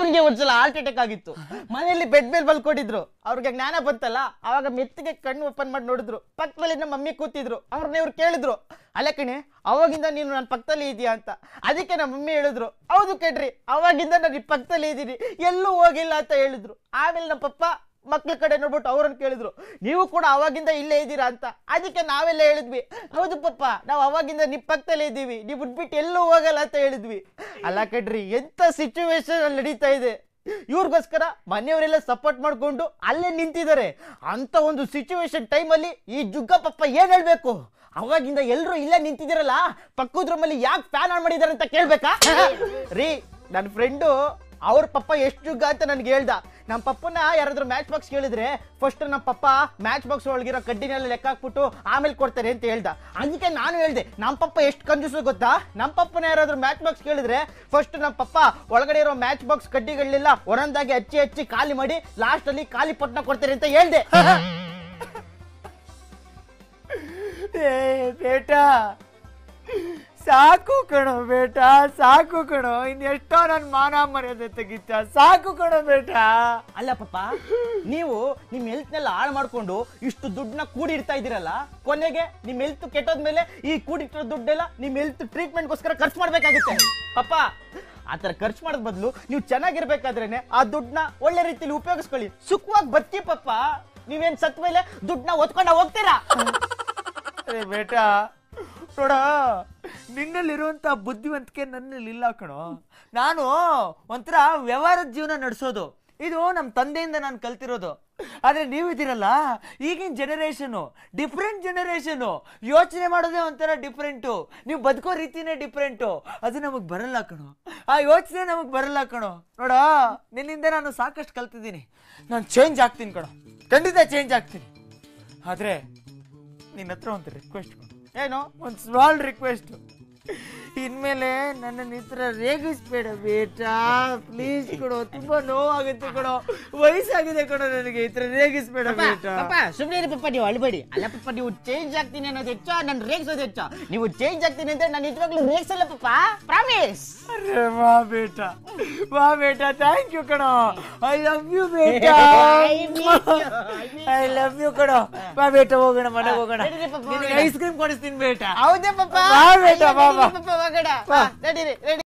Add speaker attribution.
Speaker 1: ಅವ್ರಿಗೆ ಒಂದ್ಸಲ heart attack ಆಗಿತ್ತು ಮನೆಯಲ್ಲಿ ಬೆಡ್ ಮೇಲೆ ಬಲ್ಕೊಂಡಿದ್ರು ಅವ್ರಿಗೆ ಜ್ಞಾನ ಬಂತಲ್ಲ ಅವಾಗ ಮೆತ್ತಿಗೆ ಕಣ್ಣು ಓಪನ್ ಮಾಡಿ ನೋಡಿದ್ರು ಪಕ್ಕದಲ್ಲಿ ನಮ್ಮ ಮಮ್ಮಿ ಕೂತಿದ್ರು ಅವ್ರನ್ನ ಇವ್ರು ಕೇಳಿದ್ರು ಅಲ್ಲ ಕಣೆ ಅವಾಗಿಂದ ನೀನು ನನ್ನ ಪಕ್ಕದಲ್ಲಿ ಇದೆಯಾ ಅಂತ ಅದಕ್ಕೆ ನಮ್ಮ ಮಮ್ಮಿ ಹೇಳಿದ್ರು ಹೌದು ಕೇಳ್ರಿ ಅವಾಗಿಂದ ನಾನು ಈ ಪಕ್ಕದಲ್ಲಿ ಇದ್ದೀನಿ ಎಲ್ಲೂ ಹೋಗಿಲ್ಲ ಅಂತ ಹೇಳಿದ್ರು ಆಮೇಲೆ ನಮ್ಮ ಪಪ್ಪ ಮಕ್ಳ ಕಡೆ ನೋಡ್ಬಿಟ್ಟು ಅವ್ರನ್ನ ಕೇಳಿದ್ರು ನೀವು ಕೂಡ ಅವಾಗಿಂದ ಇಲ್ಲೇ ಇದ್ದೀರಾ ಅಂತ ಅದಕ್ಕೆ ನಾವೆಲ್ಲ ಹೇಳಿದ್ವಿ ಹೌದು ಪಪ್ಪ ನಾವು ಅವಾಗಿಂದ ನಿಮ್ಮ ಪಕ್ಕದಲ್ಲೇ ಇದ್ದೀವಿ ನೀವು ಬಿಟ್ಬಿಟ್ಟು ಎಲ್ಲೂ ಹೋಗಲ್ಲ ಅಂತ ಹೇಳಿದ್ವಿ ಅಲ್ಲ ಕಡ್ರಿ ಎಂತ ಸಿಚುವೇಶನ್ ಅಲ್ಲಿ ನಡೀತಾ ಇದೆ ಇವ್ರಿಗೋಸ್ಕರ ಮನೆಯವರೆಲ್ಲ ಸಪೋರ್ಟ್ ಮಾಡ್ಕೊಂಡು ಅಲ್ಲೇ ನಿಂತಿದ್ದಾರೆ ಅಂತ ಒಂದು ಸಿಚುವೇಶನ್ ಟೈಮಲ್ಲಿ ಈ ಜುಗ್ಗ ಪಪ್ಪ ಏನ್ ಹೇಳ್ಬೇಕು ಅವಾಗಿಂದ ಎಲ್ಲರೂ ಇಲ್ಲೇ ನಿಂತಿದ್ದೀರಲ್ಲ ಪಕ್ಕದ ರೂಮಲ್ಲಿ ಯಾಕೆ ಫ್ಯಾನ್ ಆನ್ ಮಾಡಿದಾರೆ ಅಂತ ಕೇಳ್ಬೇಕಾ ರೀ ನನ್ನ ಫ್ರೆಂಡು ಅವ್ರ ಪಪ್ಪ ಎಷ್ಟು ಜುಗ್ಗ ಅಂತ ನನ್ಗೆ ಹೇಳ್ದ ನಮ್ಮ ಪಪ್ಪನ ಯಾರಾದ್ರೂ ಮ್ಯಾಚ್ ಬಾಕ್ಸ್ ಕೇಳಿದ್ರೆ ಫಸ್ಟ್ ನಮ್ಮ ಪಪ್ಪ ಮ್ಯಾಚ್ ಬಾಕ್ಸ್ ಒಳಗಿರೋ ಕಡ್ಡಿನೆಲ್ಲ ಲೆಕ್ಕ ಹಾಕ್ಬಿಟ್ಟು ಆಮೇಲೆ ಕೊಡ್ತಾರೆ ಅಂತ ಹೇಳ್ದ ಅದಕ್ಕೆ ನಾನು ಹೇಳ್ದೆ ನಮ್ಮ ಪಪ್ಪ ಎಷ್ಟು ಕಂಜೂಸು ಗೊತ್ತಾ ನಮ್ಮ ಪಪ್ಪನ ಯಾರಾದ್ರೂ ಮ್ಯಾಚ್ ಬಾಕ್ಸ್ ಕೇಳಿದ್ರೆ ಫಸ್ಟ್ ನಮ್ಮ ಪಪ್ಪ ಒಳಗಡೆ ಇರೋ ಮ್ಯಾಚ್ ಬಾಕ್ಸ್ ಕಡ್ಡಿಗಳನ್ನೆಲ್ಲ ಒಂದೊಂದಾಗಿ ಹಚ್ಚಿ ಹಚ್ಚಿ ಖಾಲಿ ಮಾಡಿ ಲಾಸ್ಟ್ ಅಲ್ಲಿ ಖಾಲಿ ಪಟ್ನ ಕೊಡ್ತಾರೆ ಅಂತ ಹೇಳ್ದೆ
Speaker 2: ಏ ಬೇಟಾ ಸಾಕು ಕಣೋ ಬೇಟಾ ಸಾಕು ಕಣೋ ಇನ್ನೆಷ್ಟೋ ನನ್ನ ಮಾನ ಮರ್ಯಾದೆ ತೆಗಿತ ಸಾಕು ಕಣೋ ಬೇಟಾ
Speaker 1: ಅಲ್ಲ ಪಪ್ಪ ನೀವು ನಿಮ್ ಹೆಲ್ತ್ನೆಲ್ಲ ಹಾಳು ಮಾಡ್ಕೊಂಡು ಇಷ್ಟು ದುಡ್ಡನ್ನ ಕೂಡಿಡ್ತಾ ಇದ್ದೀರಲ್ಲ ಕೊನೆಗೆ ನಿಮ್ ಹೆಲ್ತ್ ಕೆಟ್ಟೋದ್ಮೇಲೆ ಈ ಕೂಡಿಟ್ಟಿರೋ ದುಡ್ಡೆಲ್ಲ ನಿಮ್ ಹೆಲ್ತ್ ಟ್ರೀಟ್ಮೆಂಟ್ಗೋಸ್ಕರ ಖರ್ಚು ಮಾಡ್ಬೇಕಾಗುತ್ತೆ ಪಪ್ಪ ಆ ಥರ ಖರ್ಚು ಮಾಡೋದ್ ಬದಲು ನೀವು ಚೆನ್ನಾಗಿರ್ಬೇಕಾದ್ರೇನೆ ಆ ದುಡ್ಡನ್ನ ಒಳ್ಳೆ ರೀತಿಲಿ ಉಪಯೋಗಿಸ್ಕೊಳ್ಳಿ ಸುಖವಾಗಿ ಬದುಕಿ ಪಪ್ಪ ನೀವೇನ್ ಸತ್ ಮೇಲೆ ದುಡ್ಡನ್ನ ಒತ್ಕೊಂಡ ಹೋಗ್ತೀರಾ
Speaker 2: ಅರೆ ಬೇಟಾ ನೋಡ ನಿನ್ನಲ್ಲಿರುವಂತ ಬುದ್ಧಿವಂತಿಕೆ ನನ್ನಲ್ಲಿ ಇಲ್ಲ ಕಣೋ ನಾನು ಒಂಥರ ವ್ಯವಹಾರದ ಜೀವನ ನಡೆಸೋದು ಇದು ನಮ್ಮ ತಂದೆಯಿಂದ ನಾನು ಕಲ್ತಿರೋದು ಆದ್ರೆ ನೀವಿದ್ದೀರಲ್ಲ ಈಗಿನ ಜನರೇಷನು ಡಿಫ್ರೆಂಟ್ ಜನರೇಷನು ಯೋಚನೆ ಮಾಡೋದೇ ಒಂಥರ ಡಿಫ್ರೆಂಟು ನೀವು ಬದುಕೋ ರೀತಿನೇ ಡಿಫ್ರೆಂಟು ಅದು ನಮಗೆ ಬರಲ್ಲ ಕಣೋ ಆ ಯೋಚನೆ ನಮಗೆ ಬರಲ್ಲ ಕಣೋ ನೋಡ ನಿನ್ನಿಂದ ನಾನು ಸಾಕಷ್ಟು ಕಲ್ತಿದ್ದೀನಿ ನಾನು ಚೇಂಜ್ ಆಗ್ತೀನಿ ಕಣೋ ಖಂಡಿತ ಚೇಂಜ್ ಆಗ್ತೀನಿ ಆದ್ರೆ ನಿನ್ನ ಹತ್ರ ಒಂದು ರಿಕ್ವೆಸ್ಟ್
Speaker 1: ಏನು
Speaker 2: ಒಂದು ಸ್ಮಾಲ್ ರಿಕ್ವೆಸ್ಟ್ ಇನ್ಮೇಲೆ ನನ್ನ ನಿತ್ರ ರೇಗಿಸ್ಬೇಡ ಬೇಟಾ ಪ್ಲೀಸ್ ಕೊಡೋ ತುಂಬಾ ನೋವಾಗುತ್ತೆ ಕೊಡೋ ವಯಸ್ಸಾಗಿದೆ ಕೊಡೋ ನನಗೆ ಈ ತರ ರೇಗಿಸ್ಬೇಡ ಬೇಟಾ
Speaker 1: ಪಪ್ಪ ಸುಮ್ಮನೆ ಪಪ್ಪ ನೀವು ಅಳ್ಬೇಡಿ ಅಲ್ಲ ಪಪ್ಪ ನೀವು ಚೇಂಜ್ ಆಗ್ತೀನಿ ಅನ್ನೋದು ಹೆಚ್ಚ ನಾನು ರೇಗ್ಸೋದು ಹೆಚ್ಚ ನೀವು ಚೇಂಜ್ ಆಗ್ತೀನಿ ಅಂದ್ರೆ ನಾನು ನಿಜವಾಗ್ಲೂ ರೇಗ್ಸಲ್ಲ ಪಪ್ಪ ಪ್ರಾಮಿಸ್
Speaker 2: ಅರೆ ವಾ ಬೇಟಾ ವಾ ಬೇಟಾ ಥ್ಯಾಂಕ್ ಯು ಕಣೋ ಐ ಲವ್ ಯು ಬೇಟಾ
Speaker 1: I miss you, I miss
Speaker 2: I love you ಕಣೋ ಬಾ ಬೇಟಾ ಹೋಗೋಣ ಮನೆಗೆ ಹೋಗೋಣ
Speaker 1: ನಡೀರಿ ಪಪ್ಪ,
Speaker 2: ನಿನಗೆ
Speaker 1: ಹೋಗೋಣ.
Speaker 2: ಐಸ್ ಕ್ರೀಮ್ ಕೊಡಿಸ್ತೀನಿ ಬೇಟಾ
Speaker 1: ಹೌದೇ ಪಪ್ಪ
Speaker 2: ಬಾ ಬೇಟ, ಬಾ, ಬಾ.
Speaker 1: ಪಪ್ಪ ಮಗಡ ನಡೀರಿ ನಡಿ